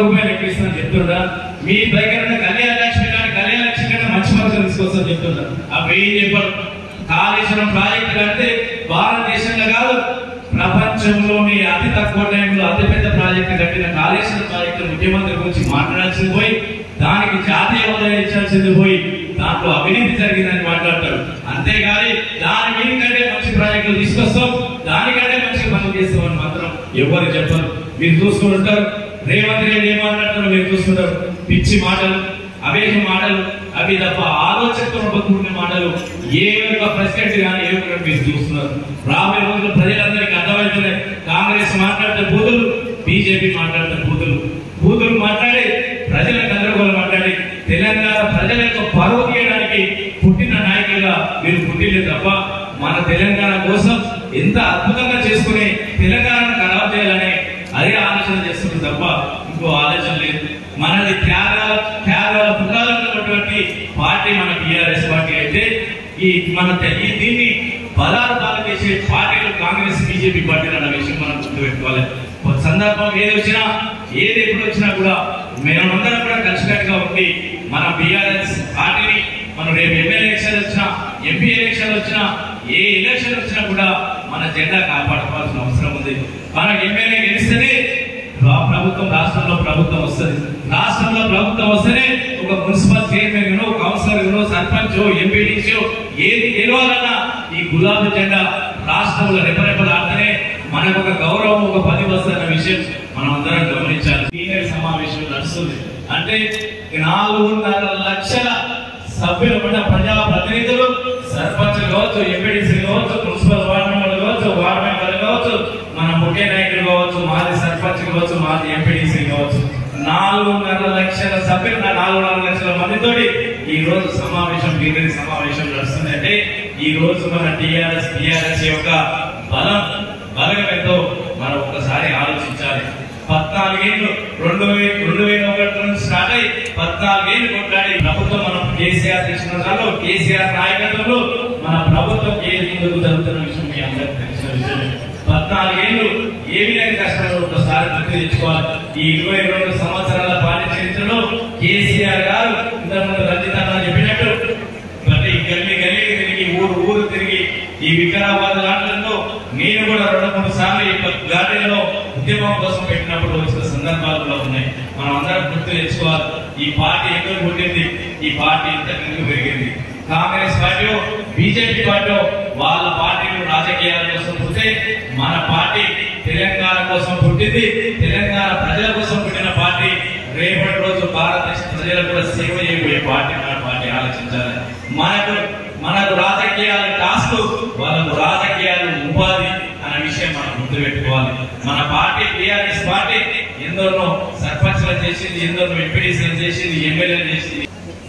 రూపాయలు ఎక్కువ ఇస్తానని చెప్తుండ్రా మీ దగ్గర ఉన్న కళ్యాణ లక్ష్మి కానీ కళ్యాణ లక్ష్మి కన్నా మంచి మనసు తీసుకొస్తాను చెప్తుండ్రా అవి ఏం చెప్పారు కాళేశ్వరం ప్రాజెక్టు కడితే భారతదేశంలో కాదు ప్రపంచంలోని అతి తక్కువ టైంలో అతి పెద్ద ప్రాజెక్టు కట్టిన కాళేశ్వరం ప్రాజెక్టు ముఖ్యమంత్రి గురించి మాట్లాడాల్సింది పోయి దానికి జాతీయ హోదా ఇచ్చాల్సింది పోయి దాంట్లో అవినీతి జరిగిందని మాట్లాడతారు అంతేగాని దాని మీద కంటే మంచి ప్రాజెక్టులు తీసుకొస్తాం దానికంటే మంచి పనులు చేస్తామని మాత్రం ఎవరు చెప్పరు మీరు చూసుకుంటారు రేవంత్ రెడ్డి ఏం మాట్లాడతారో మీరు చూస్తుంటారు పిచ్చి మాటలు అవేక మాటలు అవి తప్ప ఆలోచనతో కూడిన మాటలు ఏ ఒక్క ప్రెసిడెంట్ కానీ ఏ ఒక్క మీరు చూస్తున్నారు రాబోయే రోజులు ప్రజలందరికీ అర్థమవుతున్నాయి కాంగ్రెస్ మాట్లాడితే బూతులు బీజేపీ మాట్లాడితే బూతులు బూతులు మాట్లాడి ప్రజల గందరగోళం మాట్లాడి తెలంగాణ ప్రజల యొక్క పరువు తీయడానికి పుట్టిన నాయకులుగా మీరు పుట్టిలేదు తప్ప మన తెలంగాణ కోసం ఎంత అద్భుతంగా చేసుకుని తెలంగాణను ఖరాబ్ చేయాలని అదే ఆలోచన చేస్తుంది తప్ప ఇంకో ఆలోచన లేదు మనది త్యాగాల త్యాగాల పునాలు ఉన్నటువంటి పార్టీ మన టిఆర్ఎస్ పార్టీ అయితే ఈ మన తె- ఈ దీన్ని బలాలు బాగా చేసే పార్టీలు కాంగ్రెస్ బీజేపీ పార్టీలు అన్న విషయం మనం గుర్తుపెట్టుకోవాలి ఒక సందర్భం ఏది వచ్చినా ఏది ఎప్పుడు వచ్చినా కూడా మేమందరం కూడా కలిసికట్టుగా ఉండి మన బీఆర్ఎస్ పార్టీని మనం రేపు ఎమ్మెల్యే ఎలక్షన్ వచ్చినా ఎంపీ ఎలక్షన్ వచ్చినా ఏ ఎలక్షన్ వచ్చినా కూడా మన జెండా కాపాడుకోవాల్సిన అవసరం ఉంది మన ఎమ్మెల్యే గెలిస్తేనే రా- ప్రభుత్వం రాష్ట్రంలో ప్రభుత్వం వస్తుంది రాష్ట్రంలో ప్రభుత్వం వస్తేనే ఒక మున్సిపల్ చైర్మన్ ఒక కౌన్సిలర్ సర్పంచ్ ఎంపీడీసీ ఏది గెలవాలన్నా ఈ గులాబీ జెండా రాష్ట్రంలో రెపరెపలాడితేనే మనకు ఒక గౌరవం ఒక పది వస్తున్న విషయం మనం అందరం గమనించాలి సీనియర్ సమావేశం నడుస్తుంది అంటే నాలుగున్నర లక్షల సభ్యులు ఉన్న ప్రజా ప్రతినిధులు సర్పంచ్ కావచ్చు ఎంపీడీసీ కావచ్చు మున్సిపల్ వార్డు మెంబర్లు కావచ్చు వార్డు మెంబర్లు కావచ్చు మన ముఖ్య నాయకులు కావచ్చు మాజీ సర్పంచ్ కావచ్చు మాజీ ఎంపీడీసీ కావచ్చు నాలుగున్నర లక్షల సభ్యులు నా నాలుగున్నర లక్షల మందితోటి ఈ రోజు సమావేశం బీజేపీ సమావేశం నడుస్తుంది అంటే ఈ రోజు మన టిఆర్ఎస్ టిఆర్ఎస్ యొక్క బలం బలం ఎంతో మనం ఒకసారి ఆలోచించాలి పద్నాలుగేళ్ళు రెండు వేల రెండు వేల ఒకటి నుంచి స్టార్ట్ అయ్యి పద్నాలుగేళ్ళు కొట్లాడి ప్రభుత్వం మనం కేసీఆర్ తెచ్చినాలో కేసీఆర్ నాయకత్వంలో మన ప్రభుత్వం ఏది ముందుకు జరుగుతున్న విషయం మీ అందరికీ తెలిసిన విషయమే పద్నాలుగేళ్ళు ఏ విధంగా కష్టాలు ఒకసారి గుర్తు తెచ్చుకోవాలి ఈ ఇరవై రెండు సంవత్సరాల పార్టీ చరిత్రలో కేసీఆర్ గారు ఇంతకుముందు రంజిత్ అన్న చెప్పినట్టు ప్రతి గల్లీ గల్లీకి తిరిగి ఊరు ఊరు తిరిగి ఈ వికారాబాద్ లాంటిలో నేను కూడా రెండు మూడు సార్లు ఈ గాడిలో ఉద్యమం కోసం పెట్టినప్పుడు వచ్చిన సందర్భాలు కూడా ఉన్నాయి మనం అందరం గుర్తు తెచ్చుకోవాలి ఈ పార్టీ ఎందుకు పుట్టింది ఈ పార్టీ ఇంత ఎందుకు పెరిగింది కాంగ్రెస్ పార్టీ బీజేపీ పార్టీ వాళ్ళ పార్టీలు రాజకీయాల కోసం పుట్టే మన పార్టీ తెలంగాణ కోసం పుట్టింది తెలంగాణ ప్రజల కోసం పుట్టిన పార్టీ రేపటి రోజు భారతదేశ ప్రజలకు కూడా సేవ చేయబోయే పార్టీ మన పార్టీ ఆలోచించాలి మనకు మనకు రాజకీయాల టాస్క్ వాళ్ళకు రాజకీయాలు ఉపాధి అనే విషయం మనం గుర్తుపెట్టుకోవాలి మన పార్టీ టిఆర్ఎస్ పార్టీ ఎందరో సర్పంచ్లు చేసింది ఎందరో ఎంపీడీసీలు చేసింది ఎమ్మెల్యేలు చేసింది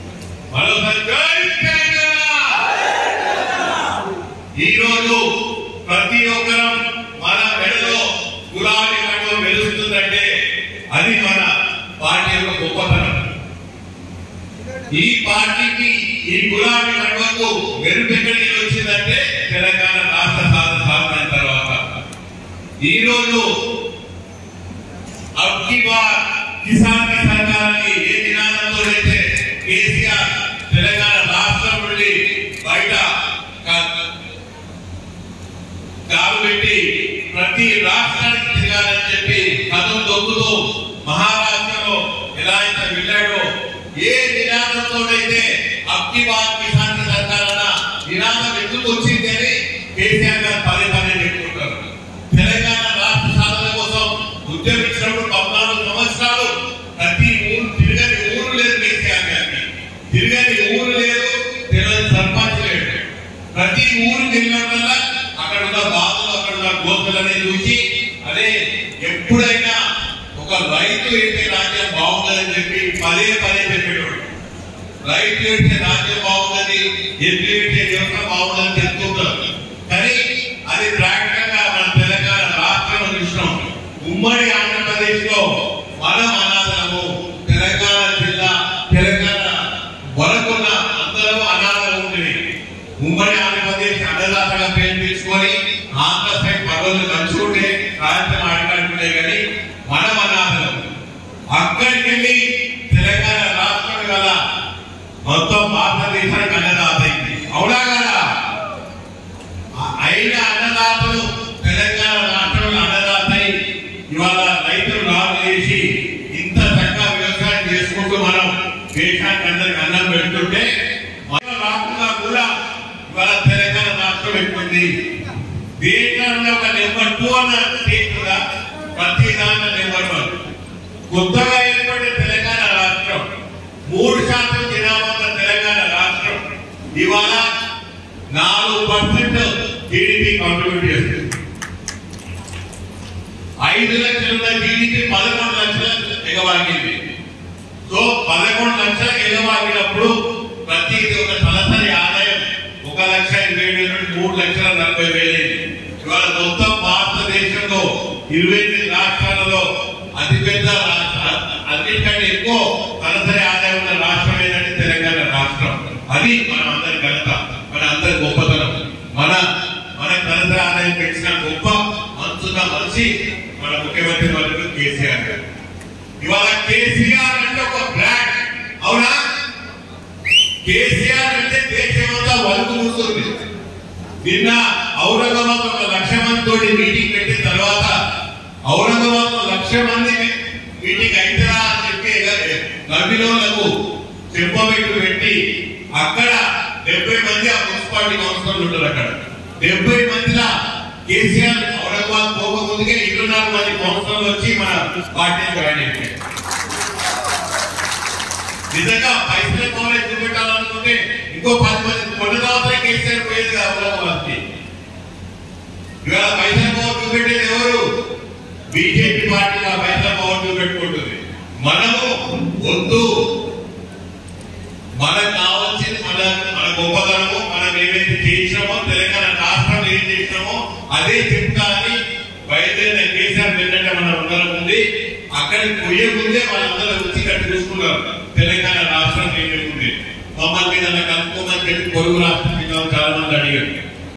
మరోసారి జై తెలంగాణ! ఈ రోజు ప్రతి ఒక్కరం మన మెడలో గులాబీ కండు మెరుస్తుందంటే అది మన పార్టీ యొక్క గొప్పతనం ఈ పార్టీకి ఈ గులాబీ కండువకు మెరుపెక్కడి వచ్చిందంటే తెలంగాణ రాష్ట్ర సాధన సాధన తర్వాత ఈ రోజు అబ్కి బార్ కిసాన్ కి సర్కారాన్ని ఏ నినాదంతో అయితే కేసీఆర్ తెలంగాణ రాష్ట్రం నుండి బయట కా- కాలు పెట్టి ప్రతి రాష్ట్రానికి తిరగాలని చెప్పి కథం దొక్కుతూ మహారాష్ట్రలో ఎలా అయితే వెళ్ళాడో ఏ నినాదంతో అయితే అబ్కి బార్ కిసాన్ కి సర్కారన్న నినాదం ఎందుకు వచ్చింది అని కేసీఆర్ గారు పదే పదే చెప్పుకుంటారు తెలంగాణ రాష్ట్ర సాధన కోసం ఉద్యమించినప్పుడు పద్నాలుగు సంవత్సరాలు ప్రతి ఊరు తిరగని ఊరు లేదు కేసీఆర్ గారికి తిరగని ఊరు లేదు తెలియని సర్పంచ్ లేడు ప్రతి ఊరు వెళ్ళినప్పుడల్లా అక్కడ ఉన్న బాధలు అక్కడ ఉన్న గోతులని చూసి అదే ఎప్పుడైనా ఒక రైతు అయితే రాజ్యం బాగుంటుందని చెప్పి పదే పదే చెప్పేటోడు రైతు అయితే రాజ్యం బాగుందని ఎద్దు అయితే వ్యవసాయం బాగుందని చెప్తుంటారు కానీ అది ప్రాక్టికల్ గా మన తెలంగాణ రాష్ట్రంలో చూసినాం ఉమ్మడి ఆంధ్రప్రదేశ్ లో మనం అనాథలము తెలంగాణ జిల్లా తెలంగాణ వరకున్న అందరం అనాథలు ఉంటుంది ఉమ్మడి ఆంధ్రప్రదేశ్ అన్నదాతగా పేరు తీసుకొని ఆంధ్ర సైడ్ పదవులు దంచుకుంటే రాజ్యం ఆడకంటుండే కానీ మనం అనాథలం అక్కడికి వెళ్ళి తెలంగాణ రాష్ట్రం గల మొత్తం భారతదేశానికి అన్నదాత అయింది అవునా కదా ఆ- అయిన అన్నదాతలు తెలంగాణ రాష్ట్రంలో అన్నదాత అయి ఇవాళ రైతులు రాజు చేసి ఇంత చక్కగా వ్యవసాయం చేసుకుంటూ మనం దేశానికి అందరికి అన్నం పెడుతుంటే మన రాష్ట్రంగా కూడా ఇవాళ తెలంగాణ రాష్ట్రం ఎక్కుంది దేశంలో ఒక నెంబర్ టూ అన్న స్టేట్ కూడా ప్రతి దాంట్లో నెంబర్ వన్ కొత్తగా ఏర్పడిన తెలంగాణ రాష్ట్రం మూడు శాతం జనాభా ఉన్న తెలంగాణ రాష్ట్రం ఇవాళ నాలుగు పర్సెంట్ జీడిపి కాంట్రిబ్యూట్ చేస్తుంది ఐదు లక్షల జీడిపి పదకొండు లక్షల ఎగవాగింది సో పదకొండు లక్షల ఎగవాగినప్పుడు ప్రతి ఒక తలసరి ఆదాయం ఒక లక్ష ఇరవై వేల నుండి మూడు లక్షల నలభై వేలైంది ఇవాళ మొత్తం భారతదేశంలో ఇరవై ఎనిమిది రాష్ట్రాలలో అతిపెద్ద రాష్ట్ర అన్నిటికంటే ఎక్కువ తలసరి ఆదాయం ఉన్న రాష్ట్రం ఏంటంటే తెలంగాణ రాష్ట్రం అది మన అందరి ఘనత మన అందరి గొప్పతనం మన మన తలసరి ఆదాయం పెంచిన గొప్ప మనసున్న మనిషి మన ముఖ్యమంత్రి వర్గం కేసీఆర్ గారు ఇవాళ కేసీఆర్ అంటే ఒక బ్రాండ్ అవునా కేసీఆర్ అంటే దేశమంతా వణుకు కూర్చుంది నిన్న ఔరంగాబాద్ ఒక లక్ష మంది తోటి మీటింగ్ పెట్టిన తర్వాత ఔరంగాబాద్ లో లక్ష మంది మీటింగ్ అయితేరా అని చెప్పి గర్భిణులకు చెప్పబెట్టు పెట్టి అక్కడ డెబ్బై మంది ఆ మున్సిపాలిటీ కౌన్సిలర్లు ఉంటారు అక్కడ డెబ్బై మందిలా కేసీఆర్ ఔరంగాబాద్ పోకముందుకే ఇరవై నాలుగు మంది కౌన్సిలర్లు వచ్చి మన పార్టీని జాయిన్ అయిపోయారు నిజంగా పైసలు కాలేజ్ చూపెట్టాలనుకుంటే ఇంకో పది మంది కొండ తర్వాత కేసీఆర్ పోయేది అమరావతి ఇవాళ పైసల పవర్ చూపెట్టేది ఎవరు బీజేపీ పార్టీ ఆ పైసల పవర్ చూపెట్టుకుంటుంది మనము వద్దు మనకు కావాల్సింది మన మన గొప్పతనము మనం ఏమైతే చేసినామో తెలంగాణ రాష్ట్రం ఏం చేసినామో అదే చెప్తా అని బయలుదేరిన కేసీఆర్ వెళ్ళంటే మన అందరం ఉంది అక్కడికి పోయే ముందే వాళ్ళందరూ వచ్చి కట్టి చూసుకున్నారు తెలంగాణ రాష్ట్రం ఏమేమి ఉంది మమ్మల్ని మీద కనుక్కోమని చెప్పి పొరుగు రాష్ట్రం చాలా మంది అడిగారు